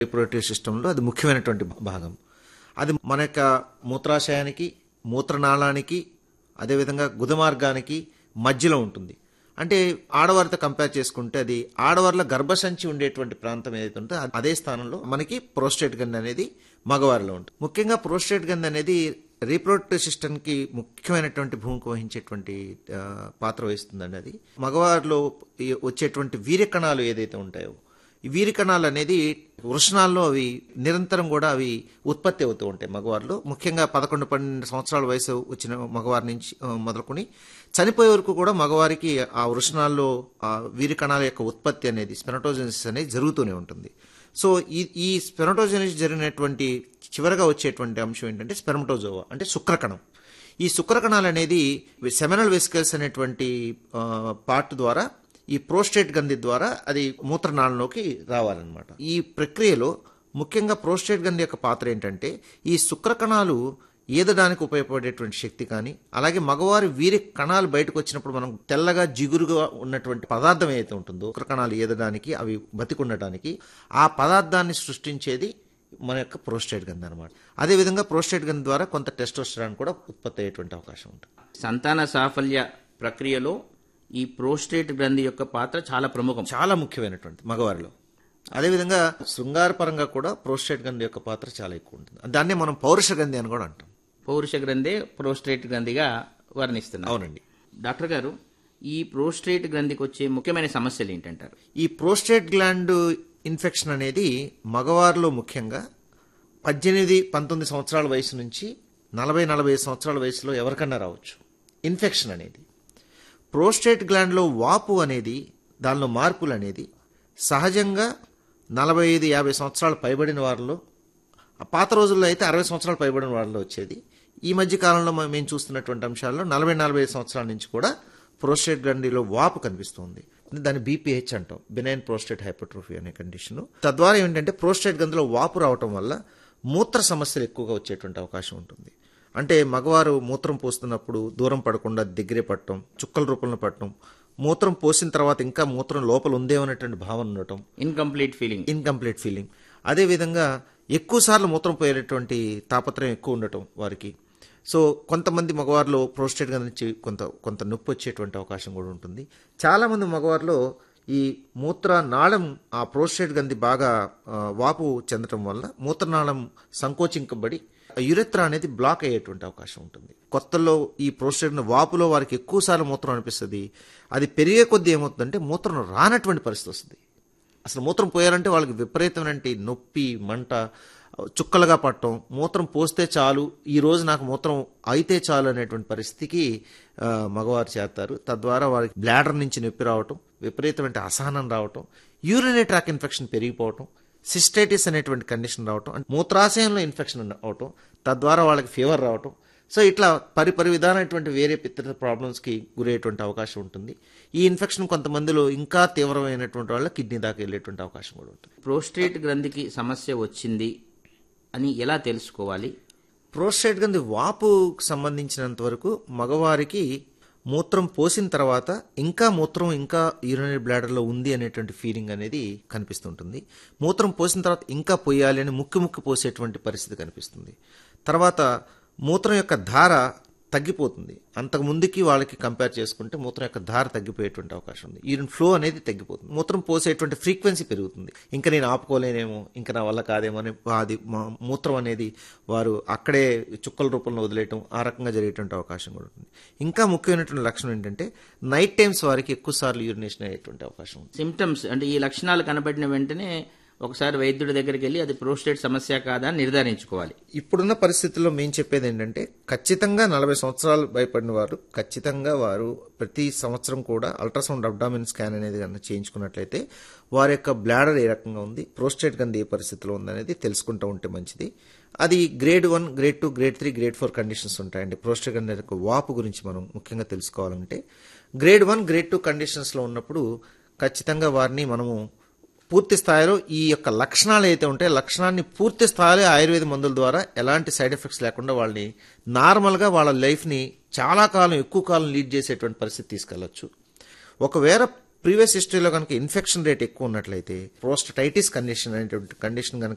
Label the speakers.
Speaker 1: reproductive సిస్టంలో అది ముఖ్యమైనటువంటి భాగం అది మన యొక్క మూత్రాశయానికి మూత్రనాళానికి అదేవిధంగా గుదమార్గానికి మధ్యలో ఉంటుంది అంటే ఆడవారితో కంపేర్ చేసుకుంటే అది ఆడవారిలో గర్భసంచి ఉండేటువంటి ప్రాంతం ఏదైతే ఉందో అ- అదే స్థానంలో మనకి ప్రోస్టేట్ గంది అనేది మగవారిలో ఉంటుంది ముఖ్యంగా ప్రోస్టేట్ గంది అనేది రీప్రొడక్టివ్ సిస్టమ్కి ముఖ్యమైనటువంటి భూమిక వహించేటువంటి ఆ, పాత్ర వహిస్తుందండి అది మగవారిలో ఈ వచ్చేటువంటి వీర్య కణాలు ఏదైతే ఉంటాయో ఈ వీరి కణాలు అనేది వృషణాల్లో అవి నిరంతరం కూడా అవి ఉత్పత్తి అవుతూ ఉంటాయి మగవారిలో ముఖ్యంగా పదకొండు పన్నెండు సంవత్సరాల వయసు వచ్చిన మగవారి నుంచి ఆ, మొదలుకొని చనిపోయే వరకు కూడా మగవారికి ఆ వృషణాల్లో ఆ వీరి కణాల యొక్క ఉత్పత్తి అనేది స్పెనటోజెనిసిస్ అనేది జరుగుతూనే ఉంటుంది సో ఈ ఈ స్పెనటోజెనిసిస్ జరిగినటువంటి చివరగా వచ్చేటువంటి అంశం ఏంటంటే స్పెర్మటోజోవా అంటే శుక్రకణం ఈ శుక్రకణాలు అనేది సెమినల్ వెసికల్స్ అనేటువంటి ఆ, పార్ట్ ద్వారా ఈ ప్రోస్టేట్ గంధి ద్వారా అది మూత్రనాళంలోకి రావాలన్నమాట ఈ ప్రక్రియలో ముఖ్యంగా ప్రోస్టేట్ గంధి యొక్క పాత్ర ఏంటంటే ఈ శుక్రకణాలు ఈదడానికి ఉపయోగపడేటువంటి శక్తి కానీ అలాగే మగవారి వీరి కణాలు బయటకు వచ్చినప్పుడు మనం తెల్లగా జిగురుగా ఉన్నటువంటి పదార్థం ఏదైతే ఉంటుందో శుక్రకణాలు ఈదడానికి అవి బతికుండటానికి ఆ పదార్థాన్ని సృష్టించేది మన యొక్క ప్రోస్టేట్ గంధి అనమాట అదేవిధంగా ప్రోస్టేట్ గంధి ద్వారా కొంత టెస్టోస్టరాన్ కూడా ఉత్పత్తి అయ్యేటువంటి అవకాశం ఉంటుంది
Speaker 2: సంతాన సాఫల్య ప్రక్రియలో ఈ ప్రోస్టేట్ గ్రంథి యొక్క పాత్ర చాలా ప్రముఖం
Speaker 1: చాలా ముఖ్యమైనటువంటి మగవారిలో అదేవిధంగా శృంగార పరంగా కూడా ప్రోస్టేట్ గంధి యొక్క పాత్ర చాలా ఎక్కువ ఉంటుంది దాన్నే మనం పౌరుష గంధి అని కూడా అంటాం
Speaker 2: పౌరుష గ్రంథే ప్రోస్టేట్ గ్రంథిగా వర్ణిస్తున్నారు
Speaker 1: అవునండి
Speaker 2: డాక్టర్ గారు ఈ ప్రోస్టేట్ గ్రంథికి వచ్చే ముఖ్యమైన సమస్యలు ఏంటంటారు
Speaker 1: ఈ ప్రోస్టేట్ గ్లాండ్ ఇన్ఫెక్షన్ అనేది మగవారిలో ముఖ్యంగా పద్దెనిమిది పంతొమ్మిది సంవత్సరాల వయసు నుంచి నలభై నలభై ఐదు సంవత్సరాల వయసులో ఎవరికన్నా రావచ్చు ఇన్ఫెక్షన్ అనేది ప్రోస్టేట్ గ్లాండ్లో వాపు అనేది దానిలో మార్పులు అనేది సహజంగా నలభై ఐదు యాభై సంవత్సరాలు పైబడిన వారిలో ఆ పాత రోజుల్లో అయితే అరవై సంవత్సరాలు పైబడిన వారిలో వచ్చేది ఈ మధ్య కాలంలో మ- మేము చూస్తున్నటువంటి అంశాల్లో నలభై నలభై ఐదు సంవత్సరాల నుంచి కూడా ప్రోస్టేట్ గ్రంథిలో వాపు కనిపిస్తుంది దాన్ని బీపీహెచ్ అంటాం బినైన్ ప్రోస్టేట్ హైపర్ట్రోఫీ అనే కండిషన్ తద్వారా ఏంటంటే ప్రోస్టేట్ గ్రంథిలో వాపు రావటం వల్ల మూత్ర సమస్యలు ఎక్కువగా వచ్చేటువంటి అవకాశం ఉంటుంది అంటే మగవారు మూత్రం పోస్తున్నప్పుడు దూరం పడకుండా దగ్గరే పట్టడం చుక్కల రూపంలో పట్టడం మూత్రం పోసిన తర్వాత ఇంకా మూత్రం లోపల ఉందేమనేటువంటి భావన ఉండటం
Speaker 2: ఇన్కంప్లీట్ ఫీలింగ్
Speaker 1: ఇన్కంప్లీట్ ఫీలింగ్ అదేవిధంగా ఎక్కువసార్లు మూత్రం పోయేటటువంటి తాపత్రయం ఎక్కువ ఉండటం వారికి సో కొంతమంది మగవారిలో ప్రోస్టేట్ నుంచి కొంత కొంత నొప్పి వచ్చేటువంటి అవకాశం కూడా ఉంటుంది చాలామంది మగవారిలో ఈ మూత్ర నాళం ఆ ప్రోస్టేట్ గంది బాగా ఆ, వాపు చెందటం వల్ల మూత్రనాళం సంకోచించబడి యురెత్రా అనేది బ్లాక్ అయ్యేటువంటి అవకాశం ఉంటుంది కొత్తలో ఈ ప్రోస్టేట్ వాపులో వారికి ఎక్కువసార్లు మూత్రం అనిపిస్తుంది అది పెరిగే కొద్దీ ఏమవుతుందంటే మూత్రం రానటువంటి పరిస్థితి వస్తుంది అసలు మూత్రం పోయారంటే వాళ్ళకి విపరీతమైన నొప్పి మంట చుక్కలుగా పట్టడం మూత్రం పోస్తే చాలు ఈ రోజు నాకు మూత్రం అయితే చాలు అనేటువంటి పరిస్థితికి ఆ, మగవారు చేస్తారు తద్వారా వారికి బ్లాడర్ నుంచి నొప్పి రావటం విపరీతమైన అసహనం రావటం యూరినరీ ట్రాక్ ఇన్ఫెక్షన్ పెరిగిపోవటం సిస్టైటిస్ అనేటువంటి కండిషన్ రావటం అంటే మూత్రాశయంలో ఇన్ఫెక్షన్ అవటం తద్వారా వాళ్ళకి ఫీవర్ రావటం సో ఇట్లా పరి పరి విధానమైనటువంటి వేరే పిత్త ప్రాబ్లమ్స్కి గురయ్యేటువంటి అవకాశం ఉంటుంది ఈ ఇన్ఫెక్షన్ కొంతమందిలో ఇంకా తీవ్రమైనటువంటి వాళ్ళ కిడ్నీ దాకా వెళ్ళేటువంటి అవకాశం కూడా ఉంటుంది
Speaker 2: ప్రోస్టేట్ గ్రంథికి సమస్య వచ్చింది అని ఎలా తెలుసుకోవాలి
Speaker 1: ప్రోస్టేట్ గంది వాపుకు సంబంధించినంత వరకు మగవారికి మూత్రం పోసిన తర్వాత ఇంకా మూత్రం ఇంకా యూరినరీ బ్లాడర్లో ఉంది అనేటువంటి ఫీలింగ్ అనేది కనిపిస్తుంటుంది మూత్రం పోసిన తర్వాత ఇంకా పోయాలి అని ముక్కు ముక్కు పోసేటువంటి పరిస్థితి కనిపిస్తుంది తర్వాత మూత్రం యొక్క ధార తగ్గిపోతుంది అంతకు ముందుకి వాళ్ళకి కంపేర్ చేసుకుంటే మూత్రం యొక్క ధార తగ్గిపోయేటువంటి అవకాశం ఉంది యూరిన్ ఫ్లో అనేది తగ్గిపోతుంది మూత్రం పోసేటువంటి ఫ్రీక్వెన్సీ పెరుగుతుంది ఇంకా నేను ఆపుకోలేనేమో ఇంకా నా వల్ల కాదేమో అని అది మా- మూత్రం అనేది వారు అక్కడే చుక్కల రూపంలో వదిలేయటం ఆ రకంగా జరిగేటువంటి అవకాశం కూడా ఉంటుంది ఇంకా ముఖ్యమైనటువంటి లక్షణం ఏంటంటే నైట్ టైమ్స్ వారికి ఎక్కువ సార్లు యూరినేషన్ అయ్యేటువంటి అవకాశం ఉంది
Speaker 2: సిమ్టమ్స్ అంటే ఈ లక్షణాలు కనబడిన వెంటనే ఒకసారి వైద్యుడి దగ్గరికి వెళ్ళి అది ప్రోస్టేట్ సమస్య కాదా అని నిర్ధారించుకోవాలి
Speaker 1: ఇప్పుడున్న పరిస్థితుల్లో మేము చెప్పేది ఏంటంటే ఖచ్చితంగా నలభై సంవత్సరాలు భయపడిన వారు ఖచ్చితంగా వారు ప్రతి సంవత్సరం కూడా అల్ట్రాసౌండ్ అబ్డామిన్ స్కాన్ అనేది కనుక చేయించుకున్నట్లయితే వారి యొక్క బ్లాడర్ ఏ రకంగా ఉంది ప్రోస్టేట్ గంది ఏ పరిస్థితిలో ఉందనేది తెలుసుకుంటూ ఉంటే మంచిది అది grade one grade two grade three grade four conditions ఉంటాయండి ప్రోస్టేట్ గంది యొక్క వాపు గురించి మనం ముఖ్యంగా తెలుసుకోవాలంటే గ్రేడ్ వన్ గ్రేడ్ టూ కండిషన్స్లో ఉన్నప్పుడు ఖచ్చితంగా వారిని మనము పూర్తి స్థాయిలో ఈ యొక్క లక్షణాలు అయితే ఉంటాయో లక్షణాన్ని పూర్తి స్థాయిలో ఆయుర్వేద మందుల ద్వారా ఎలాంటి సైడ్ ఎఫెక్ట్స్ లేకుండా వాళ్ళని నార్మల్గా వాళ్ళ లైఫ్ని చాలా కాలం ఎక్కువ కాలం లీడ్ చేసేటువంటి పరిస్థితి తీసుకెళ్లొచ్చు ఒకవేళ ప్రీవియస్ హిస్టరీలో కనుక ఇన్ఫెక్షన్ రేట్ ఎక్కువ ఉన్నట్లయితే ప్రోస్టటైటిస్ కండిషన్ అనేటువంటి కండిషన్ కనుక